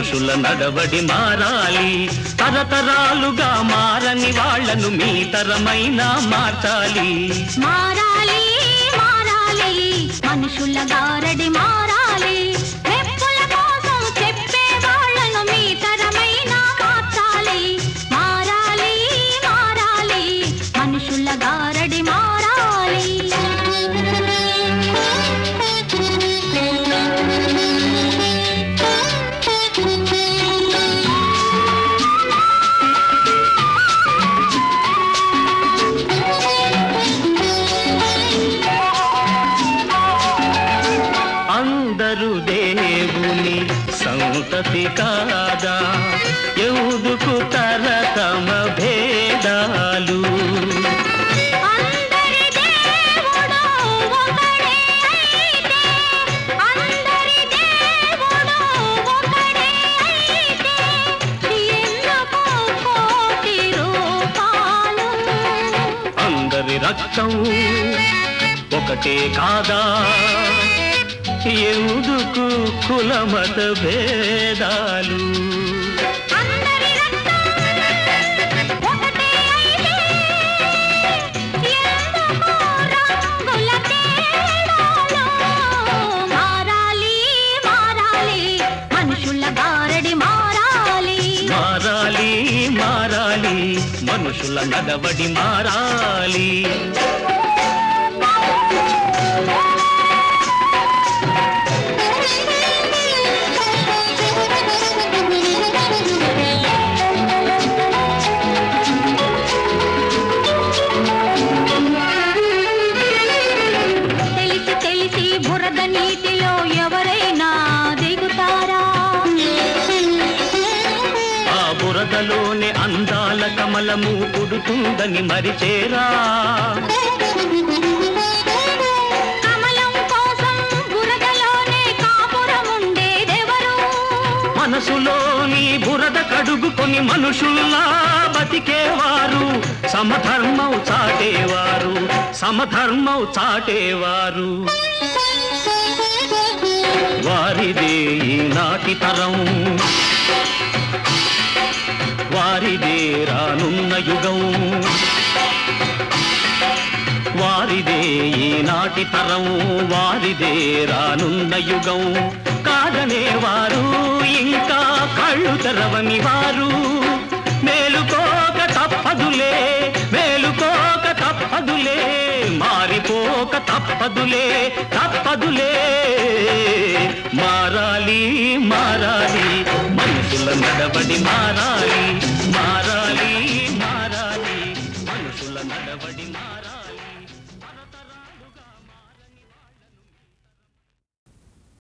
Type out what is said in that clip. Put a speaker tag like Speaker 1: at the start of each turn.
Speaker 1: మనుషుల నడవడి మారాలి తరతరాలుగా మారని వాళ్ళను మీ తరమైన మార్చాలి
Speaker 2: మారాలి మారాలి మనుషుల గారడి మారాలి మెప్పుల కోసం చెప్పే వాళ్ళను మీ తరమైన మార్చాలి మారాలి మారాలి మనుషుల గారడి మారాలి
Speaker 1: అందరూ దేవుని సంతతి కాదా ఎందుకు తరతమ భేదాలు
Speaker 2: అందరి దేవుడు ఒకడే అయితే అందరి దేవుడు ఒకడే అయితే ఎందుకు కోటి రూపాలు
Speaker 1: అందరి రక్తం ఒకటే కాదా ఎందుకు కులమత భేదాలు
Speaker 2: అందరి రక్తం ఒకటే అయితే ఎందుకు రంగుల తేడాలు మారాలి మారాలి మనుషుల గారడి మారాలి
Speaker 1: మారాలి మారాలి మనుషుల నడవడి మారాలి
Speaker 2: తెలిసి తెలిసి బురద నీటిలో ఎవరైనా దిగుతారా
Speaker 1: ఆ బురదలోనే అందాల కమలము పుడుతుందని మరిచేరా
Speaker 2: కమలం కోసం బురదలోనే కాపురం ఉండేదెవరు
Speaker 1: మనసులోని బురద కడుగుకొని మనుషుల్లా బతికేవారు సమధర్మం చాటేవారు సమధర్మం చాటేవారు వారిదే ఈనాటి తరం వారిదే రానున్న యుగం వారిదే ఈనాటి తరం వారిదే రానున్న యుగం కాదనేవారు ఇంకా కళ్ళు తెరవని వారు మేలుకోక తప్పదులే మేలుకోక తప్పదులే మారిపోక తప్పదులే తప్పదులే మారాలి మారాలి మనుషుల నడబడి మారాలి మారాలి మారాలి మనుషుల నడబడి మారాలి